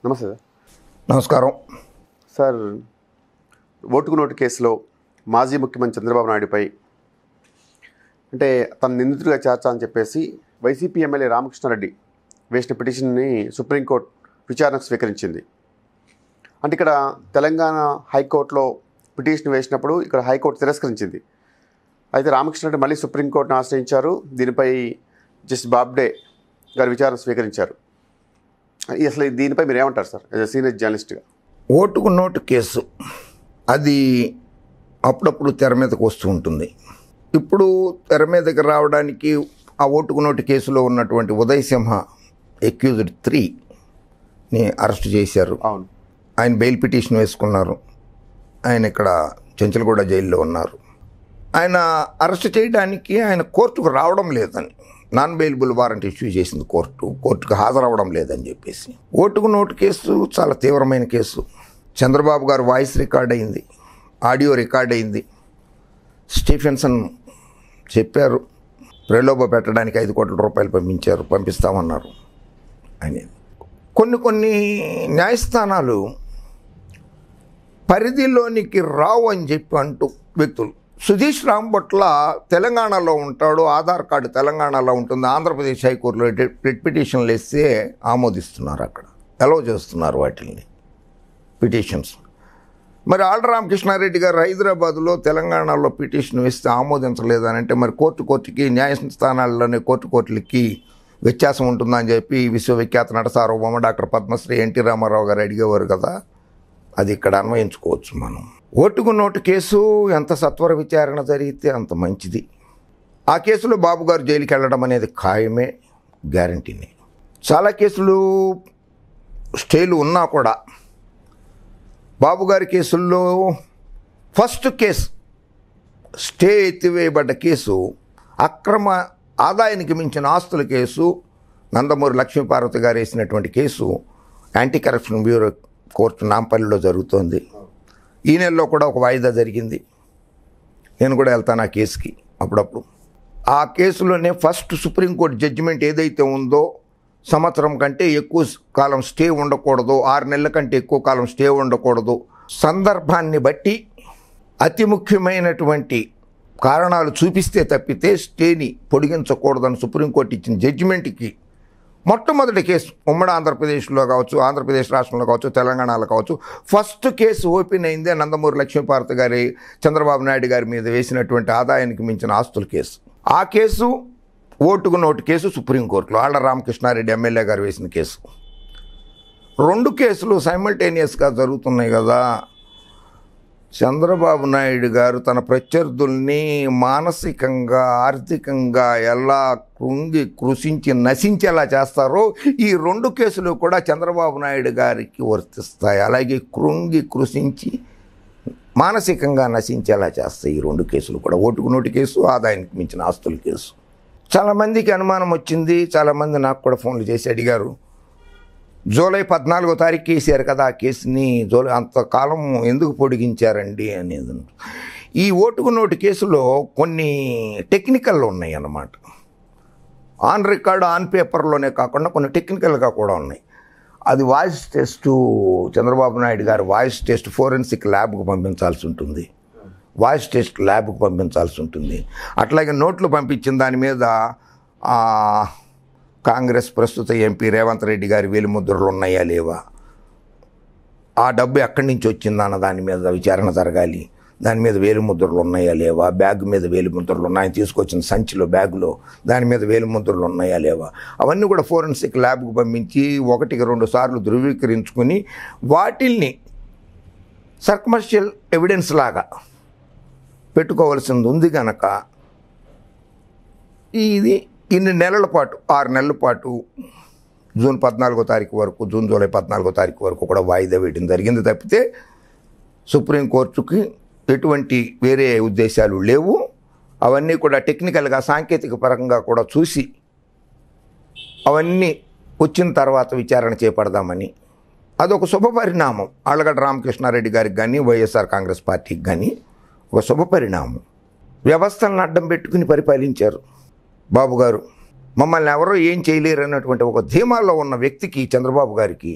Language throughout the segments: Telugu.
నమస్తే సార్ నమస్కారం సార్ ఓటుకు నోటు కేసులో మాజీ ముఖ్యమంత్రి చంద్రబాబు నాయుడుపై అంటే తన నిందితుడిగా చేర్చాలని చెప్పేసి వైసీపీ ఎమ్మెల్యే రామకృష్ణారెడ్డి వేసిన పిటిషన్ని సుప్రీంకోర్టు విచారణకు స్వీకరించింది అంటే ఇక్కడ తెలంగాణ హైకోర్టులో పిటిషన్ వేసినప్పుడు ఇక్కడ హైకోర్టు తిరస్కరించింది అయితే రామకృష్ణారెడ్డి మళ్ళీ సుప్రీంకోర్టును ఆశ్రయించారు దీనిపై జస్టిస్ బాబ్డే గారు విచారణ స్వీకరించారు అసలు దీనిపై మీరు ఏమంటారు సార్ యాజ్ సీనియర్ జర్నలిస్ట్గా ఓటుకు నోటు కేసు అది అప్పుడప్పుడు తెర మీదకు వస్తూ ఉంటుంది ఇప్పుడు తెర మీదకి రావడానికి ఆ ఓటుకు నోటు కేసులో ఉన్నటువంటి ఉదయ్ సింహ ఎక్యూజ్డ్ త్రీని అరెస్ట్ చేశారు అవును ఆయన బెయిల్ పిటిషన్ వేసుకున్నారు ఆయన ఇక్కడ చెంచలగూడ జైల్లో ఉన్నారు ఆయన అరెస్ట్ చేయడానికి ఆయన కోర్టుకు రావడం లేదని నాన్ బెయిలబుల్ వారెంట్ ఇష్యూ చేసింది కోర్టు కోర్టుకు హాజరవ్వడం లేదని చెప్పేసి ఓటుకు నోటు కేసు చాలా తీవ్రమైన కేసు చంద్రబాబు గారు వాయిస్ రికార్డ్ అయింది ఆడియో రికార్డ్ అయింది స్టీఫెన్సన్ చెప్పారు ప్రలోభ పెట్టడానికి ఐదు కోట్ల రూపాయలు పంపించారు పంపిస్తామన్నారు అని కొన్ని కొన్ని న్యాయస్థానాలు పరిధిలోనికి రావు అని చెప్పి అంటూ వ్యక్తులు సుధీష్ రాంబొట్ల తెలంగాణలో ఉంటాడు ఆధార్ కార్డు తెలంగాణలో ఉంటుంది ఆంధ్రప్రదేశ్ హైకోర్టులో రిట్ పిటిషన్లు వేస్తే ఆమోదిస్తున్నారు అక్కడ అలౌ చేస్తున్నారు వాటిని పిటిషన్స్ మరి ఆళ్ళ రామకృష్ణారెడ్డి గారు హైదరాబాద్లో తెలంగాణలో పిటిషన్ వేస్తే ఆమోదించలేదని అంటే మరి కోర్టు కోర్టుకి న్యాయస్థానాల్లోనే కోర్టు కోర్టులకి వ్యత్యాసం ఉంటుందని చెప్పి విశ్వవిఖ్యాత నట సార్వభౌమ డాక్టర్ పద్మశ్రీ ఎన్టీ రామారావు గారు అడిగేవారు కదా అది ఇక్కడ అన్వయించుకోవచ్చు మనం ఓటుకు నోటు కేసు ఎంత సత్వర విచారణ జరిగితే అంత మంచిది ఆ కేసులో బాబు గారు జైలుకి వెళ్ళడం అనేది ఖాయమే గ్యారంటీని చాలా కేసులు స్టేలు ఉన్నా కూడా బాబు గారి కేసుల్లో ఫస్ట్ కేసు స్టే ఎత్తివేయబడ్డ కేసు అక్రమ ఆదాయానికి మించిన ఆస్తుల కేసు నందమూరి లక్ష్మీపార్వతి గారు వేసినటువంటి కేసు యాంటీ కరప్షన్ బ్యూరో కోర్టు నాంపల్లిలో జరుగుతోంది ఈ నెలలో కూడా ఒక వాయిదా జరిగింది నేను కూడా వెళ్తాను ఆ కేసుకి అప్పుడప్పుడు ఆ కేసులోనే ఫస్ట్ సుప్రీంకోర్టు జడ్జిమెంట్ ఏదైతే ఉందో సంవత్సరం కంటే ఎక్కువ కాలం స్టే ఉండకూడదు ఆరు నెలల కంటే ఎక్కువ కాలం స్టే ఉండకూడదు సందర్భాన్ని బట్టి అతి ముఖ్యమైనటువంటి కారణాలు చూపిస్తే తప్పితే స్టేని పొడిగించకూడదని సుప్రీంకోర్టు ఇచ్చిన జడ్జిమెంట్కి మొట్టమొదటి కేసు ఉమ్మడి ఆంధ్రప్రదేశ్లో కావచ్చు ఆంధ్రప్రదేశ్ రాష్ట్రంలో కావచ్చు తెలంగాణలో కావచ్చు ఫస్ట్ కేసు ఓపెన్ అయిందే నందమూరి లక్ష్మీపార్వతి గారి చంద్రబాబు నాయుడు గారి మీద వేసినటువంటి ఆదాయానికి మించిన ఆస్తుల కేసు ఆ కేసు ఓటుకు నోటు కేసు సుప్రీంకోర్టులో ఆళ్ల రామకృష్ణారెడ్డి ఎమ్మెల్యే గారు వేసిన కేసు రెండు కేసులు సైమల్టేనియస్గా జరుగుతున్నాయి కదా చంద్రబాబు నాయుడు గారు తన ప్రత్యర్థుల్ని మానసికంగా ఆర్థికంగా ఎలా కృంగి కృషించి నశించేలా చేస్తారో ఈ రెండు కేసులు కూడా చంద్రబాబు నాయుడు గారికి వర్తిస్తాయి అలాగే కృంగి కృషించి మానసికంగా నశించేలా చేస్తాయి ఈ రెండు కేసులు కూడా ఓటుకు నోటు కేసు ఆదాయానికి మించిన ఆస్తుల కేసు చాలామందికి అనుమానం వచ్చింది చాలామంది నాకు కూడా ఫోన్లు చేసి అడిగారు జూలై పద్నాలుగో తారీఖు వేసారు కదా ఆ కేసుని జూలై అంతకాలం ఎందుకు పొడిగించారండి అనేది ఈ ఓటుకు నోటు కేసులో కొన్ని టెక్నికల్ ఉన్నాయి అన్నమాట ఆన్ రికార్డు ఆన్ పేపర్లోనే కాకుండా కొన్ని టెక్నికల్గా కూడా ఉన్నాయి అది వాయిస్ టెస్ట్ చంద్రబాబు నాయుడు గారు వాయిస్ టెస్ట్ ఫోరెన్సిక్ ల్యాబ్కు పంపించాల్సి ఉంటుంది వాయిస్ టెస్ట్ ల్యాబ్కు పంపించాల్సి ఉంటుంది అట్లాగే నోట్లు పంపించిన దాని మీద ఆ, కాంగ్రెస్ ప్రస్తుత ఎంపీ రేవంత్ రెడ్డి గారి వేలిముద్రలు ఉన్నాయా లేవా ఆ డబ్బు ఎక్కడి నుంచి వచ్చిందన్న దాని మీద విచారణ జరగాలి దాని మీద వేలిముద్రలు ఉన్నాయా లేవా బ్యాగ్ మీద వేలిముద్రలు ఉన్నాయి తీసుకొచ్చిన సంచిలో బ్యాగులో దాని మీద వేలిముద్రలు ఉన్నాయా లేవా అవన్నీ కూడా ఫోరెన్సిక్ ల్యాబ్కు పంపించి ఒకటికి రెండు సార్లు ధృవీకరించుకుని వాటిల్ని సర్కమర్షియల్ ఎవిడెన్స్ లాగా పెట్టుకోవాల్సింది ఉంది కనుక ఇది ఇన్ని నెలల పాటు ఆరు నెలల పాటు జూన్ పద్నాలుగో తారీఖు వరకు జూన్ జూలై పద్నాలుగో తారీఖు వరకు కూడా వాయిదా వేయడం జరిగింది తప్పితే సుప్రీంకోర్టుకి ఎటువంటి వేరే ఉద్దేశాలు లేవు అవన్నీ కూడా టెక్నికల్గా సాంకేతిక పరంగా కూడా చూసి అవన్నీ వచ్చిన తర్వాత విచారణ చేపడదామని అదొక శుభ పరిణామం ఆళ్ళగడ్డ రామకృష్ణారెడ్డి గారికి కానీ వైఎస్ఆర్ కాంగ్రెస్ పార్టీకి కానీ ఒక శుభ పరిణామం వ్యవస్థలను అడ్డం పెట్టుకుని పరిపాలించారు బాబు గారు మమ్మల్ని ఎవరో ఏం చేయలేరు అన్నటువంటి ఒక ధీమాలో ఉన్న వ్యక్తికి చంద్రబాబు గారికి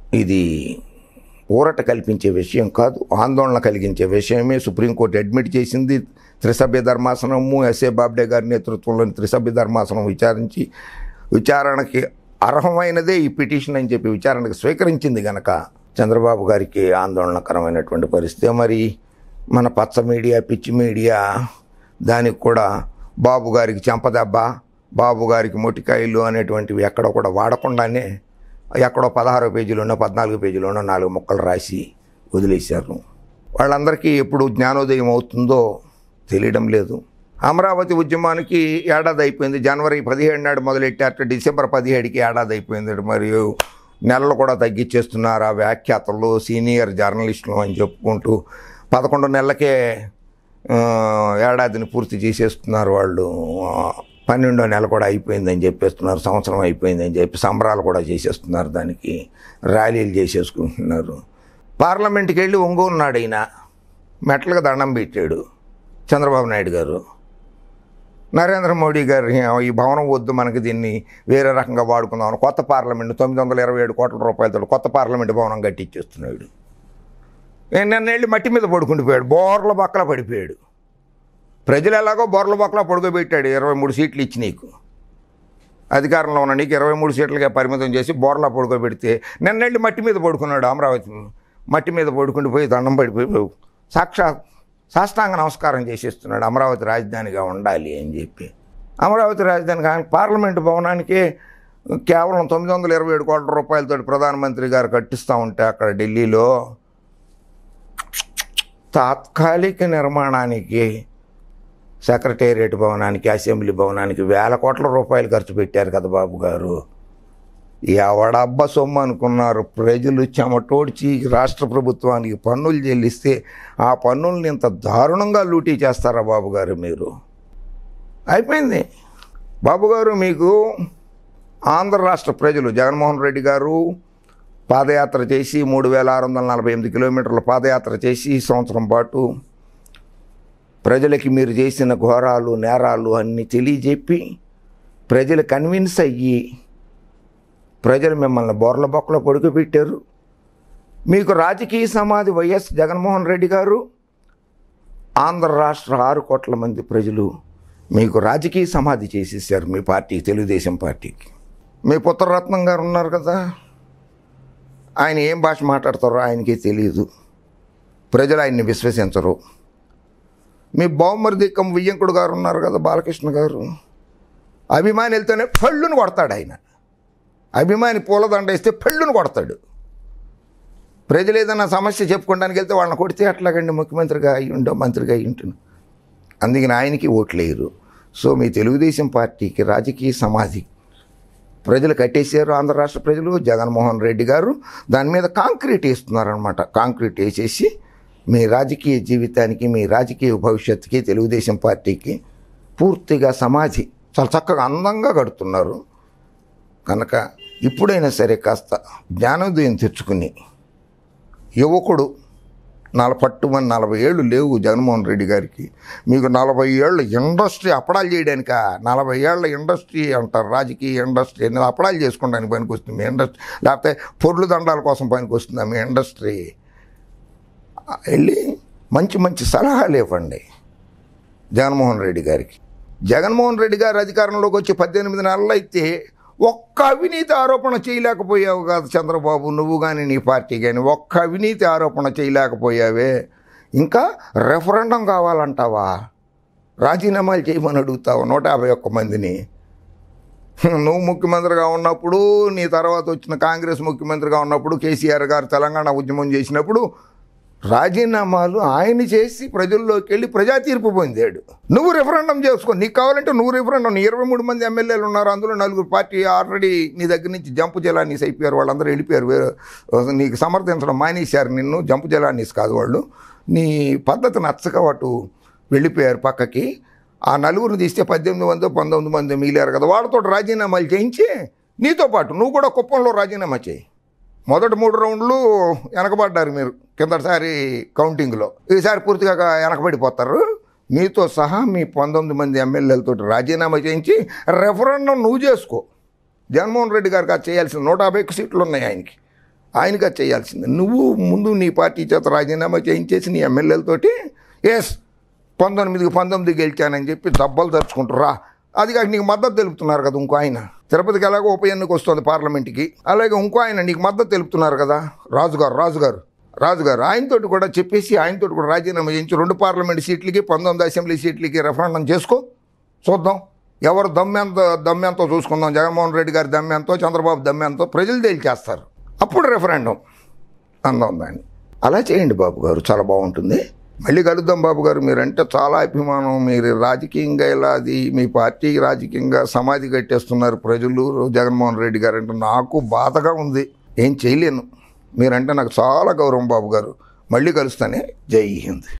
ఇది ఊరట కల్పించే విషయం కాదు ఆందోళన కలిగించే విషయమే సుప్రీంకోర్టు అడ్మిట్ చేసింది త్రిసభ్య ధర్మాసనము ఎస్ఏ బాబ్డే గారి నేతృత్వంలోని త్రిసభ్య ధర్మాసనం విచారించి విచారణకి అర్హమైనదే ఈ పిటిషన్ అని చెప్పి విచారణకు స్వీకరించింది గనక చంద్రబాబు గారికి ఆందోళనకరమైనటువంటి పరిస్థితి మరి మన పచ్చ మీడియా పిచ్చి మీడియా దానికి కూడా బాబు గారికి చెంపదెబ్బ బాబు గారికి మొటికాయలు అనేటువంటివి ఎక్కడ కూడా వాడకుండానే ఎక్కడో పదహారు పేజీలోనో పద్నాలుగు పేజీలోనో నాలుగు ముక్కలు రాసి వదిలేశారు వాళ్ళందరికీ ఎప్పుడు జ్ఞానోదయం అవుతుందో తెలియడం లేదు అమరావతి ఉద్యమానికి ఏడాది అయిపోయింది జనవరి పదిహేడు నాడు మొదలెట్టారు డిసెంబర్ పదిహేడుకి ఏడాది అయిపోయింది మరియు నెలలు కూడా తగ్గించేస్తున్నారు ఆ వ్యాఖ్యాతలు సీనియర్ జర్నలిస్టులు అని చెప్పుకుంటూ పదకొండు నెలలకే ఆ, ఏడాదిని పూర్తి చేసేస్తున్నారు వాళ్ళు ఆ, పన్నెండో నెల కూడా అయిపోయిందని చెప్పేస్తున్నారు సంవత్సరం అయిపోయిందని చెప్పి సంబరాలు కూడా చేసేస్తున్నారు దానికి ర్యాలీలు చేసేసుకుంటున్నారు పార్లమెంట్కి వెళ్ళి ఒంగోలున్నాడు ఈయన మెట్లకు దండం పెట్టాడు చంద్రబాబు నాయుడు గారు నరేంద్ర మోడీ గారు ఈ భవనం వద్దు మనకి దీన్ని వేరే రకంగా వాడుకుందామని కొత్త పార్లమెంట్ తొమ్మిది వందల ఇరవై ఏడు కోట్ల రూపాయలతో కొత్త పార్లమెంట్ భవనం కట్టించేస్తున్నాడు నిన్న వెళ్ళి మట్టి మీద పడుకుండిపోయాడు బోర్ల బక్కల పడిపోయాడు ప్రజలు ఎలాగో బోర్ల బక్కల పడుకోబెట్టాడు ఇరవై మూడు సీట్లు ఇచ్చి నీకు అధికారంలో ఉన్న నీకు ఇరవై మూడు సీట్లకే పరిమితం చేసి బోర్లా పడుకోబెడితే నిన్న వెళ్ళి మట్టి మీద పడుకున్నాడు అమరావతి మట్టి మీద పడుకుంటూ పోయి దండం పడిపోయి సాక్షా సాష్టాంగ నమస్కారం చేసేస్తున్నాడు అమరావతి రాజధానిగా ఉండాలి అని చెప్పి అమరావతి రాజధాని కానీ పార్లమెంటు భవనానికి కేవలం తొమ్మిది వందల ఇరవై ఏడు కోట్ల రూపాయలతో ప్రధానమంత్రి గారు కట్టిస్తూ ఉంటే అక్కడ ఢిల్లీలో తాత్కాలిక నిర్మాణానికి సెక్రటేరియట్ భవనానికి అసెంబ్లీ భవనానికి వేల కోట్ల రూపాయలు ఖర్చు పెట్టారు కదా బాబు గారు ఎవడబ్బ సొమ్ము అనుకున్నారు ప్రజలు చెమటోడ్చి రాష్ట్ర ప్రభుత్వానికి పన్నులు చెల్లిస్తే ఆ పన్నుల్ని ఇంత దారుణంగా లూటీ చేస్తారా బాబు గారు మీరు అయిపోయింది బాబు గారు మీకు ఆంధ్ర రాష్ట్ర ప్రజలు జగన్మోహన్ రెడ్డి గారు పాదయాత్ర చేసి మూడు వేల ఆరు వందల నలభై ఎనిమిది కిలోమీటర్ల పాదయాత్ర చేసి ఈ సంవత్సరం పాటు ప్రజలకి మీరు చేసిన ఘోరాలు నేరాలు అన్నీ తెలియజెప్పి ప్రజలు కన్విన్స్ అయ్యి ప్రజలు మిమ్మల్ని బోర్ల బొక్కలో పడుకోబెట్టారు మీకు రాజకీయ సమాధి వైఎస్ జగన్మోహన్ రెడ్డి గారు ఆంధ్ర రాష్ట్ర ఆరు కోట్ల మంది ప్రజలు మీకు రాజకీయ సమాధి చేసేసారు మీ పార్టీకి తెలుగుదేశం పార్టీకి మీ పుత్రరత్నం గారు ఉన్నారు కదా ఆయన ఏం భాష మాట్లాడతారో ఆయనకే తెలియదు ప్రజలు ఆయన్ని విశ్వసించరు మీ బావమరిది కమ్ వియ్యంకుడు గారు ఉన్నారు కదా బాలకృష్ణ గారు అభిమాని వెళ్తేనే పళ్ళును కొడతాడు ఆయన అభిమాని పూలదండ వేస్తే పళ్ళును కొడతాడు ప్రజలు ఏదైనా సమస్య చెప్పుకోవడానికి వెళ్తే వాళ్ళని కొడితే అట్లాగండి ముఖ్యమంత్రిగా అయ్యి ఉండో మంత్రిగా అయ్యి ఉంటుంది అందుకని ఆయనకి ఓట్లేరు సో మీ తెలుగుదేశం పార్టీకి రాజకీయ సమాధి ప్రజలు కట్టేశారు ఆంధ్ర రాష్ట్ర ప్రజలు జగన్మోహన్ రెడ్డి గారు దాని మీద కాంక్రీట్ వేస్తున్నారనమాట కాంక్రీట్ వేసేసి మీ రాజకీయ జీవితానికి మీ రాజకీయ భవిష్యత్తుకి తెలుగుదేశం పార్టీకి పూర్తిగా సమాధి చాలా చక్కగా అందంగా కడుతున్నారు కనుక ఇప్పుడైనా సరే కాస్త జ్ఞానోదయం తెచ్చుకుని యువకుడు నల పట్టుమని నలభై ఏళ్ళు లేవు జగన్మోహన్ రెడ్డి గారికి మీకు నలభై ఏళ్ళు ఇండస్ట్రీ అప్పడాలు చేయడానిక నలభై ఏళ్ళ ఇండస్ట్రీ అంటారు రాజకీయ ఇండస్ట్రీ అనేది అప్పడాలు చేసుకోవడానికి పనికి వస్తుంది మీ ఇండస్ట్రీ లేకపోతే పొర్లు దండాల కోసం పనికి వస్తుందా మీ ఇండస్ట్రీ వెళ్ళి మంచి మంచి సలహాలు ఇవ్వండి జగన్మోహన్ రెడ్డి గారికి జగన్మోహన్ రెడ్డి గారు అధికారంలోకి వచ్చి పద్దెనిమిది నెలలు అయితే ఒక్క అవినీతి ఆరోపణ చేయలేకపోయావు కాదు చంద్రబాబు నువ్వు కానీ నీ పార్టీ కానీ ఒక్క అవినీతి ఆరోపణ చేయలేకపోయావే ఇంకా రెఫరెండం కావాలంటావా రాజీనామాలు చేయమని అడుగుతావు నూట యాభై ఒక్క మందిని నువ్వు ముఖ్యమంత్రిగా ఉన్నప్పుడు నీ తర్వాత వచ్చిన కాంగ్రెస్ ముఖ్యమంత్రిగా ఉన్నప్పుడు కేసీఆర్ గారు తెలంగాణ ఉద్యమం చేసినప్పుడు రాజీనామాలు ఆయన చేసి ప్రజల్లోకి వెళ్ళి ప్రజా తీర్పు పొందాడు నువ్వు రెఫరెండం చేసుకో నీకు కావాలంటే నువ్వు రెఫరెండం నీ ఇరవై మూడు మంది ఎమ్మెల్యేలు ఉన్నారు అందులో నలుగురు పార్టీ ఆల్రెడీ నీ దగ్గర నుంచి జంపు జలానీస్ అయిపోయారు వాళ్ళందరూ వెళ్ళిపోయారు వేరే నీకు సమర్థించడం మానేశారు నిన్ను జంపు జలానీస్ కాదు వాళ్ళు నీ పద్ధతి నచ్చక వాటు వెళ్ళిపోయారు పక్కకి ఆ నలుగురిని తీస్తే పద్దెనిమిది మంది పంతొమ్మిది మంది మిగిలారు కదా వాళ్ళతో రాజీనామాలు చేయించి నీతో పాటు నువ్వు కూడా కుప్పంలో రాజీనామా చేయి మొదటి మూడు రౌండ్లు వెనకబడ్డారు మీరు కిందటిసారి కౌంటింగ్లో ఈసారి పూర్తిగా వెనకబడిపోతారు మీతో సహా మీ పంతొమ్మిది మంది ఎమ్మెల్యేలతో రాజీనామా చేయించి రెఫరెండం నువ్వు చేసుకో జగన్మోహన్ రెడ్డి గారికి అది చేయాల్సిన నూట యాభై ఒక్క సీట్లు ఉన్నాయి ఆయనకి ఆయనగా చేయాల్సింది నువ్వు ముందు నీ పార్టీ చేత రాజీనామా చేయించేసి నీ ఎమ్మెల్యేలతోటి ఎస్ పంతొమ్మిదికి పంతొమ్మిది గెలిచానని చెప్పి దెబ్బలు తరుచుకుంటారా అది కాక నీకు మద్దతు తెలుపుతున్నారు కదా ఇంకో ఆయన తిరుపతికి ఎలాగో ఉప ఎన్నిక వస్తుంది పార్లమెంట్కి అలాగే ఇంకో ఆయన నీకు మద్దతు తెలుపుతున్నారు కదా రాజుగారు రాజుగారు రాజుగారు ఆయనతోటి కూడా చెప్పేసి ఆయనతోటి కూడా రాజీనామా చేయించి రెండు పార్లమెంట్ సీట్లకి పంతొమ్మిది అసెంబ్లీ సీట్లకి రెఫరెండం చేసుకో చూద్దాం ఎవరు దమ్మెంత దమ్మెంతో చూసుకుందాం జగన్మోహన్ రెడ్డి గారి దమ్మెంతో చంద్రబాబు దమ్మెంతో ప్రజలు తేల్చేస్తారు అప్పుడు రెఫరెండం అందాం దాన్ని అలా చేయండి బాబు గారు చాలా బాగుంటుంది మళ్ళీ కలుద్దాం బాబు గారు మీరంటే చాలా అభిమానం మీరు రాజకీయంగా ఇలా అది మీ పార్టీ రాజకీయంగా సమాధి కట్టేస్తున్నారు ప్రజలు జగన్మోహన్ రెడ్డి గారు అంటే నాకు బాధగా ఉంది ఏం చేయలేను మీరంటే నాకు చాలా గౌరవం బాబు గారు మళ్ళీ కలుస్తానే జై హింద్